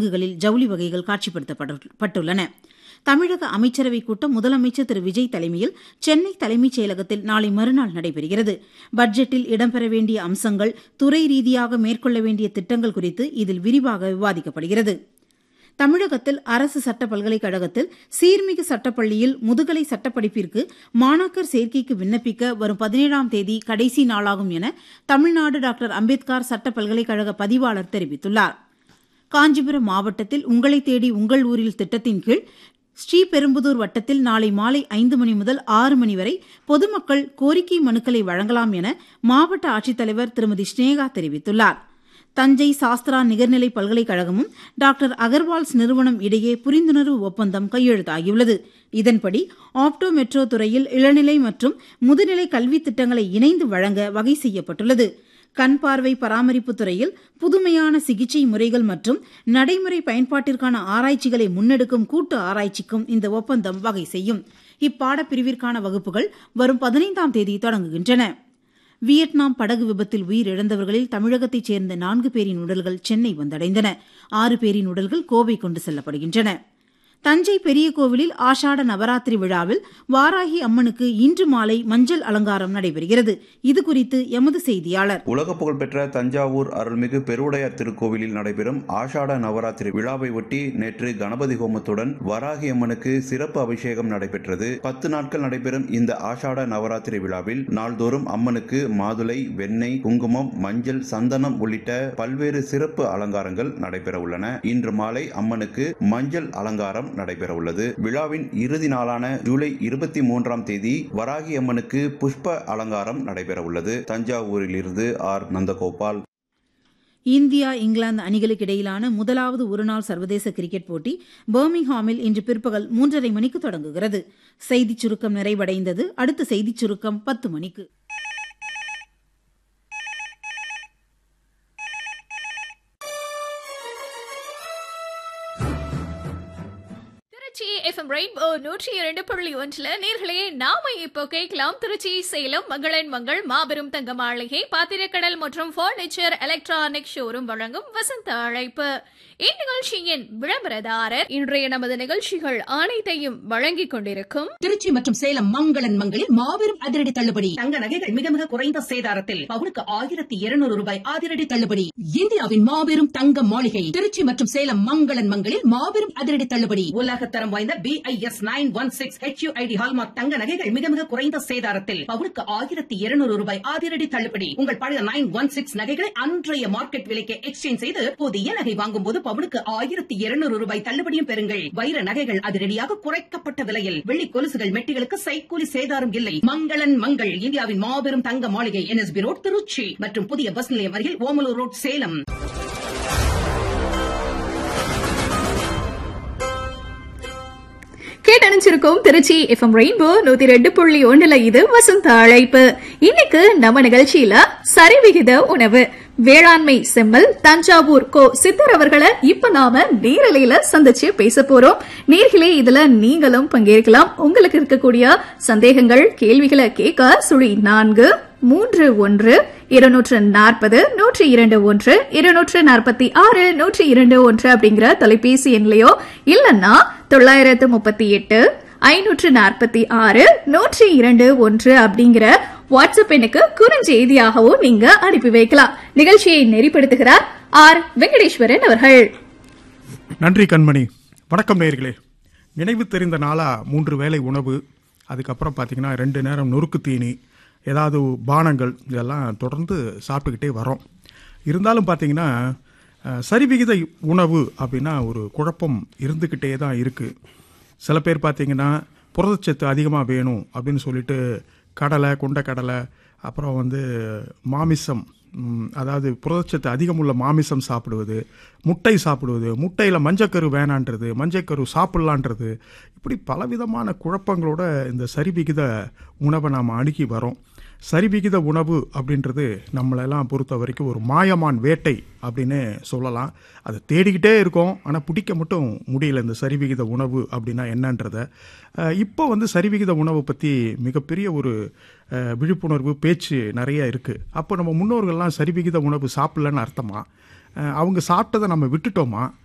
அரங்குகளில் ஜவுளி வகைகள் காட்சிப்படுத்தப்பட்டுள்ளன தமிழக அமைச்சரவைக் கூட்டம் முதலமைச்சர் திரு விஜய் தலைமையில் சென்னை தலைமைச் செயலகத்தில் நாளை மறுநாள் நடைபெறுகிறது பட்ஜெட்டில் இடம்பெற வேண்டிய அம்சங்கள் துறை ரீதியாக மேற்கொள்ள வேண்டிய திட்டங்கள் குறித்து இதில் விரிவாக விவாதிக்கப்படுகிறது தமிழகத்தில் அரசு சட்ட பல்கலைக்கழகத்தில் சீர்மிகு சட்டப்பள்ளியில் முதுகலை சட்டப்படிப்பிற்கு மாணாக்கர் சேர்க்கைக்கு விண்ணப்பிக்க வரும் பதினேழாம் தேதி கடைசி நாளாகும் என தமிழ்நாடு டாக்டர் அம்பேத்கர் சட்ட பல்கலைக்கழக பதிவாளர் தெரிவித்துள்ளார் காஞ்சிபுரம் மாவட்டத்தில் உங்களை தேடி உங்கள் ஊரில் திட்டத்தின் கீழ் ஸ்ரீபெரும்புதூர் வட்டத்தில் நாளை மாலை ஐந்து மணி முதல் ஆறு மணி வரை பொதுமக்கள் கோரிக்கை மனுக்களை வழங்கலாம் என மாவட்ட ஆட்சித்தலைவர் திருமதி ஸ்னேகா தெரிவித்துள்ளார் தஞ்சை சாஸ்திரா நிகர்நிலை பல்கலைக்கழகமும் டாக்டர் அகர்வால்ஸ் நிறுவனம் இடையே புரிந்துணர்வு ஒப்பந்தம் கையெழுத்தாகியுள்ளது இதன்படி ஆப்டோ மெட்ரோ துறையில் இளநிலை மற்றும் முதுநிலை கல்வித் திட்டங்களை இணைந்து வழங்க வகை செய்யப்பட்டுள்ளது கண் பார்வை பராமரிப்பு துறையில் புதுமையான சிகிச்சை முறைகள் மற்றும் நடைமுறை பயன்பாட்டிற்கான ஆராய்ச்சிகளை முன்னெடுக்கும் கூட்டு ஆராய்ச்சிக்கும் இந்த ஒப்பந்தம் வகை செய்யும் இப்பாடப்பிரிவிற்கான வகுப்புகள் வரும் பதினைந்தாம் தேதி தொடங்குகின்றன வியட்நாம் படகு விபத்தில் உயிரிழந்தவர்களில் தமிழகத்தைச் சேர்ந்த நான்கு பேரின் உடல்கள் சென்னை வந்தடைந்தன ஆறு பேரின் உடல்கள் கோவை கொண்டு செல்லப்படுகின்றன தஞ்சை பெரிய கோவிலில் ஆஷாட நவராத்திரி விழாவில் வாராகி அம்மனுக்கு இன்று மாலை மஞ்சள் அலங்காரம் நடைபெறுகிறது இதுகுறித்து எமது செய்தியாளர் உலக புகழ்பெற்ற தஞ்சாவூர் அருள்மிகு பெருவுடையார் திருக்கோவிலில் நடைபெறும் ஆஷாட நவராத்திரி விழாவை ஒட்டி நேற்று கணபதி ஹோமத்துடன் வராகி அம்மனுக்கு சிறப்பு அபிஷேகம் நடைபெற்றது பத்து நாட்கள் நடைபெறும் இந்த ஆஷாட நவராத்திரி விழாவில் நாள்தோறும் அம்மனுக்கு மாதுளை வெண்ணெய் குங்குமம் மஞ்சள் சந்தனம் உள்ளிட்ட பல்வேறு சிறப்பு அலங்காரங்கள் நடைபெற உள்ளன இன்று மாலை அம்மனுக்கு மஞ்சள் அலங்காரம் நடைபெற உள்ளது விழாவின் இறுதி நாளான ஜூலை இருபத்தி மூன்றாம் தேதி வராகி அம்மனுக்கு புஷ்ப அலங்காரம் நடைபெற உள்ளது தஞ்சாவூரிலிருந்து ஆர் நந்தகோபால் இந்தியா இங்கிலாந்து அணிகளுக்கு இடையிலான முதலாவது ஒருநாள் சர்வதேச கிரிக்கெட் போட்டி பர்மிங்ஹாமில் இன்று பிற்பகல் மூன்றரை மணிக்கு தொடங்குகிறது செய்திச் சுருக்கம் நிறைவடைந்தது அடுத்த செய்திச் சுருக்கம் பத்து மணிக்கு திருச்சி எஃப்எம் ரெயின்போ நூற்றி இரண்டு புள்ளி ஒன்றுல நேர்களே நாம இப்போ கேட்கலாம் திருச்சி சேலம் மங்களன் மங்கள் மாபெரும் தங்க மாளிகை பாத்திரக்கடல் மற்றும் பர்னிச்சர் எலக்ட்ரானிக் ஷோரூம் வழங்கும் வசந்த அழைப்பு இந்நிகழ்ச்சியின் விளம்பரதாரர் இன்றைய நமது நிகழ்ச்சிகள் அனைத்தையும் வழங்கிக் கொண்டிருக்கும் திருச்சி மற்றும் சேலம் மங்களன் மங்களில் மாபெரும் அதிரடி தள்ளுபடி தங்க நகைகள் மிக மிக குறைந்த சேதாரத்தில் பவுனுக்கு ஆயிரத்தி இருநூறு ரூபாய் அதிரடி தள்ளுபடி இந்தியாவின் மாபெரும் தங்க மாளிகை திருச்சி மற்றும் சேலம் மங்களன் மங்களில் மாபெரும் அதிரடி தள்ளுபடி உலகத்தரம் வாய்ந்த B I S nine one six HUID hallmark தங்க நகைகள் மிக மிக குறைந்த சேதாரத்தில் பவுனுக்கு ஆயிரத்தி இருநூறு ரூபாய் அதிரடி தள்ளுபடி உங்கள் பழைய நைன் ஒன் சிக்ஸ் நகைகளை அன்றைய மார்க்கெட் விலைக்கு எக்ஸ்சேஞ்ச் செய்து புதிய நகை வாங்கும் போது பவுனுக்கு ஆயிரத்தி இருநூறு ரூபாய் தள்ளுபடியும் பெறுங்கள் வைர நகைகள் அதிரடியாக குறைக்கப்பட்ட விலையில் வெள்ளி கொலுசுகள் மெட்டிகளுக்கு சைக்கூலி சேதாரம் இல்லை மங்களன் மங்கள் இந்தியாவின் மாபெரும் தங்க மாளிகை என்எஸ்பி ரோட் திருச்சி மற்றும் புதிய பஸ் நிலையம் அருகில் ஓமலூர் ரோட் சேலம் கேட்டணிச்சிருக்கோம் திருச்சி எஃப்எம் ரெயின்போ நூத்தி ரெண்டு புள்ளி ஒண்ணுல இது வசந்த அழைப்பு இன்னைக்கு நம்ம நிகழ்ச்சியில சரிவிகித உணவு வேளாண்மை செம்மல் தஞ்சாவூர் கோ சித்தர் அவர்களை இப்ப நாம நேரலையில சந்திச்சு பேச போறோம் நேர்களே இதுல நீங்களும் பங்கேற்கலாம் உங்களுக்கு இருக்கக்கூடிய சந்தேகங்கள் கேள்விகளை கேட்க சுழி நான்கு மூன்று ஒன்று இருநூற்று நாற்பது நூற்றி இரண்டு ஒன்று இருநூற்று நாற்பத்தி ஆறு நூற்றி இரண்டு ஒன்று அப்படிங்கிற தொலைபேசி எண்லையோ இல்லன்னா தொள்ளாயிரத்து முப்பத்தி எட்டு ஐநூற்று நாற்பத்தி ஆறு நூற்றி இரண்டு ஒன்று அப்படிங்கிற வாட்ஸ்அப் எண்ணுக்கு குறுஞ்செய்தியாகவும் நீங்க அனுப்பி வைக்கலாம் நிகழ்ச்சியை நெறிப்படுத்துகிறார் ஆர் வெங்கடேஸ்வரன் அவர்கள் நன்றி கண்மணி வணக்கம் நேயர்களே நினைவு தெரிந்த நாளா மூன்று வேளை உணவு அதுக்கப்புறம் பார்த்தீங்கன்னா ரெண்டு நேரம் நொறுக்கு தீனி ஏதாவது பானங்கள் இதெல்லாம் தொடர்ந்து சாப்பிட்டுக்கிட்டே வரோம் இருந்தாலும் பார்த்தீங்கன்னா அஹ், சரிவிகித உணவு அப்படின்னா ஒரு குழப்பம் இருந்துக்கிட்டே தான் இருக்குது சில பேர் பார்த்தீங்கன்னா புரதச்சத்து அதிகமாக வேணும் அப்படின்னு சொல்லிட்டு கடலை கொண்டக்கடலை அப்புறம் வந்து மாமிசம் ம், அதாவது புரதச்சத்து அதிகமுள்ள மாமிசம் சாப்பிடுவது முட்டை சாப்பிடுவது முட்டையில் மஞ்சக்கரு வேணான்றது மஞ்சக்கரு சாப்பிட்லான்றது இப்படி பலவிதமான குழப்பங்களோட இந்த சரிவிகித உணவை நாம் அணுகி வரோம் சரிவிகித உணவு அப்படின்றது நம்மளெல்லாம் பொறுத்த வரைக்கும் ஒரு மாயமான் வேட்டை அப்படின்னு சொல்லலாம் அதை தேடிக்கிட்டே இருக்கோம் ஆனால் பிடிக்க மட்டும் முடியல இந்த சரிவிகித உணவு அப்படின்னா என்னன்றத அஹ், இப்போ வந்து சரிவிகித உணவை பற்றி மிகப்பெரிய ஒரு அஹ், விழிப்புணர்வு பேச்சு நிறைய இருக்குது அப்போ நம்ம முன்னோர்கள்லாம் சரிவிகித உணவு சாப்பிடலன்னு அர்த்தமா அஹ், அவங்க சாப்பிட்டதை நம்ம விட்டுட்டோமா